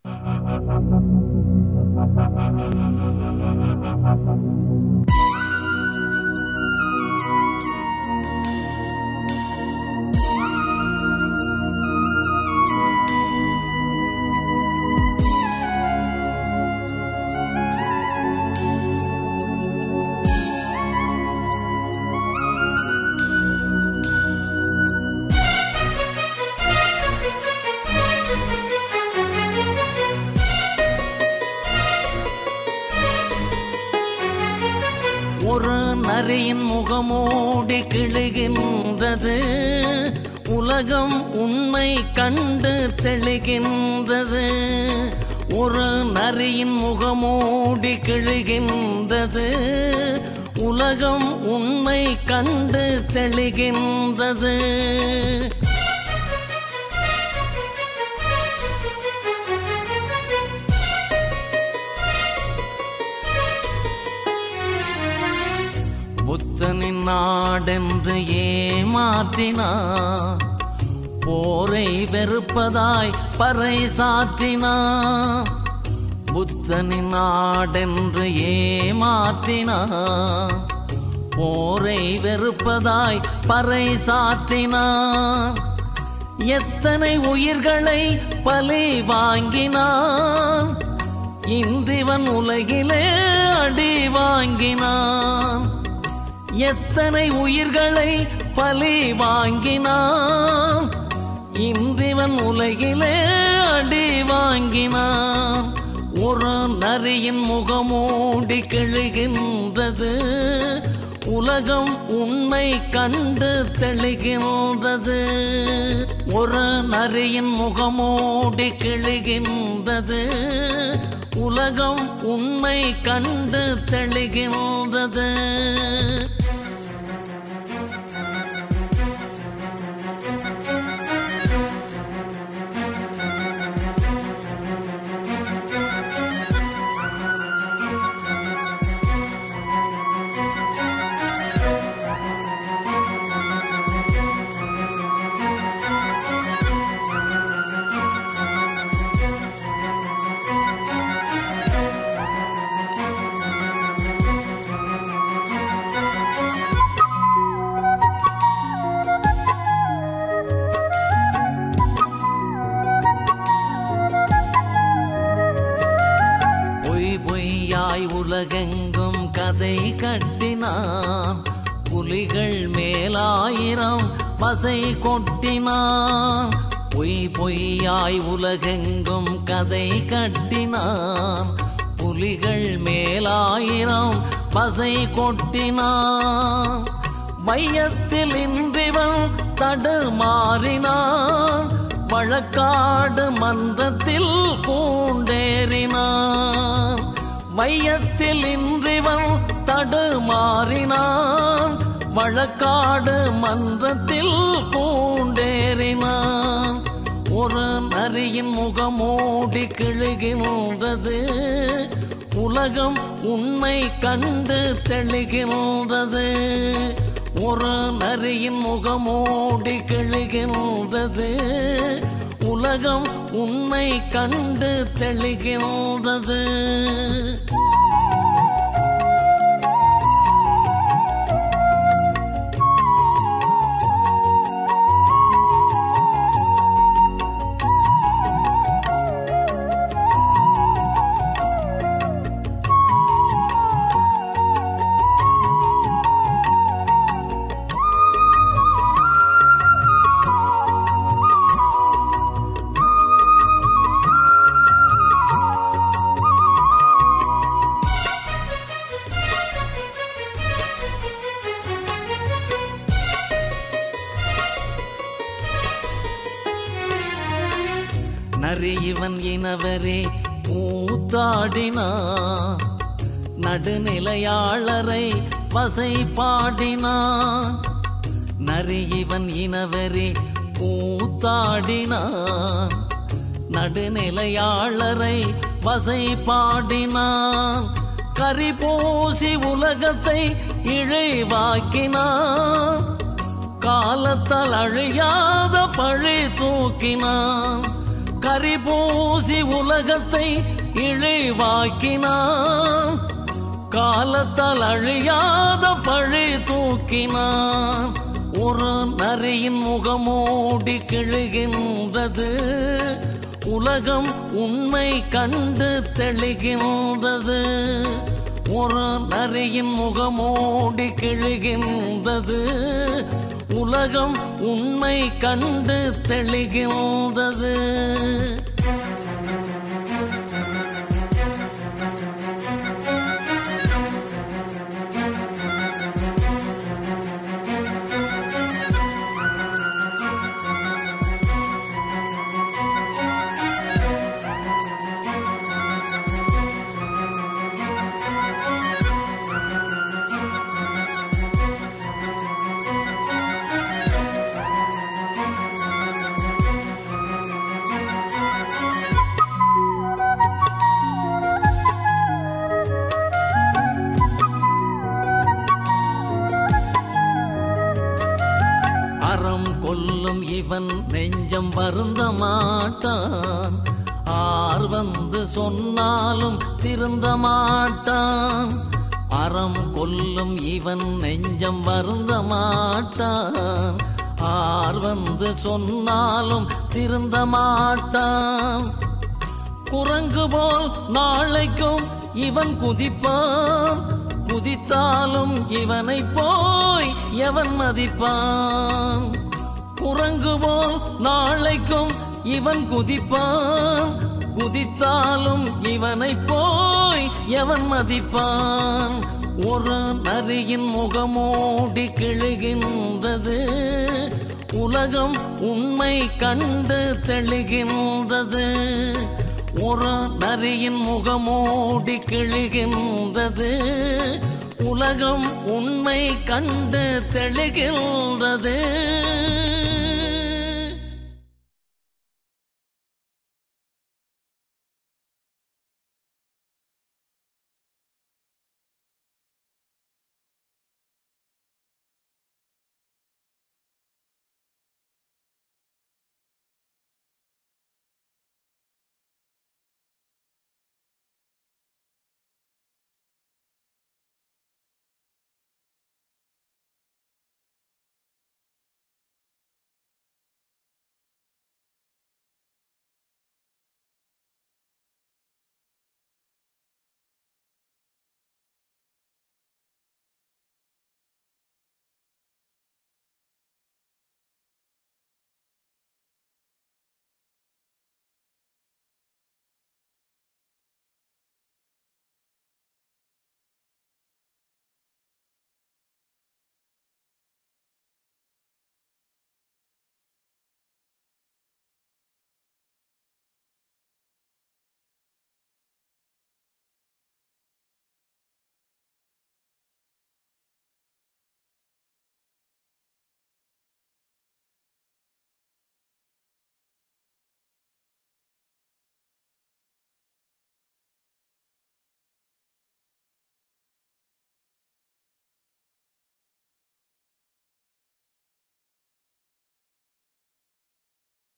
ஒரு நரியின் முகமூடி கிழுகின்றது உலகம் உண்மை கண்டு தெளிகின்றது ஒரு நரியின் முகமூடி கிழுகின்றது உலகம் உண்மை கண்டு தெளிகின்றது புத்தனின் நாடென்று ஏமாற்றினான் போரை வெறுப்பதாய் பறை சாற்றினான் புத்தனின் நாடென்று ஏமாற்றினான் போரை வெறுப்பதாய் பறை சாற்றினான் எத்தனை உயிர்களை பலி வாங்கினான் இன்றிவன் உலகிலே அடி வாங்கினான் எத்தனை உயிர்களை பலி வாங்கினான் இன்றிவன் உலகிலே அடி வாங்கினான் ஒரு நரியின் முகமூடி கிழுகின்றது உலகம் உண்மை கண்டு தெளிகின்றது ஒரு நரியின் முகமூடி கிழுகின்றது உலகம் உண்மை கண்டு தெளிகின்றது பொய் பொய்யாய் உலகெங்கும் கதை கட்டினான் புலிகள் மேலாயிரம் பசை கொட்டினான் பொய் பொய்யாய் உலகெங்கும் கதை கட்டினான் புலிகள் மேலாயிரம் பசை கொட்டினான் மையத்தில் இன்றிவன் தடுமாறினான் வழக்காடு மன்றத்தில் பூண்டேறினான் மையத்தில் இன்றிவன் தடுமாறினான் வழக்காடு மன்றத்தில் பூண்டேறினான் ஒரு நரியின் முகமூடி கிழுகின்றது உலகம் உண்மை கண்டு தெளிகின்றது ஒரு நரியின் முகமூடி கிழுகின்றது உலகம் உண்மை கண்டு தெளிகின்றது நரி இவன் இனவரே கூத்தாடினான் நடுநிலையாளரை வசை பாடினான் நரி இவன் இனவரே கூத்தாடினான் நடுநிலையாளரை வசை பாடினான் கரிபூசி உலகத்தை இழைவாக்கினான் காலத்தால் அழியாத பழி தூக்கினான் கரி கரிபூசி உலகத்தை இழிவாக்கினான் காலத்தால் அழியாத பழி தூக்கினான் ஒரு நரியின் முகமூடி கிழுகின்றது உலகம் உண்மை கண்டு தெளிகின்றது ஒரு நரியின் முகமூடி கிழுகின்றது உலகம் உண்மை கண்டு தெளிகின்றது அறம் கொல்லும் இவன் நெஞ்சம் வருந்த மாட்டான் ஆர் வந்து சொன்னாலும் திருந்த மாட்டான் அறம் கொல்லும் இவன் நெஞ்சம் வருந்த மாட்டான் ஆர் வந்து சொன்னாலும் திருந்த மாட்டான் குரங்கு போல் நாளைக்கும் இவன் குதிப்பான் குதித்தாலும் இவனை போய் எவன் மதிப்பான் குரங்கு போல் நாளைக்கும் இவன் குதிப்பான் குதித்தாலும் இவனை போய் எவன் மதிப்பான் ஒரு நரியின் முகமூடி கிழுகின்றது உலகம் உண்மை கண்டு தெளிகின்றது ஒரு நரியின் முகமூடி கிழுகின்றது உலகம் உண்மை கண்டு தெளிகின்றது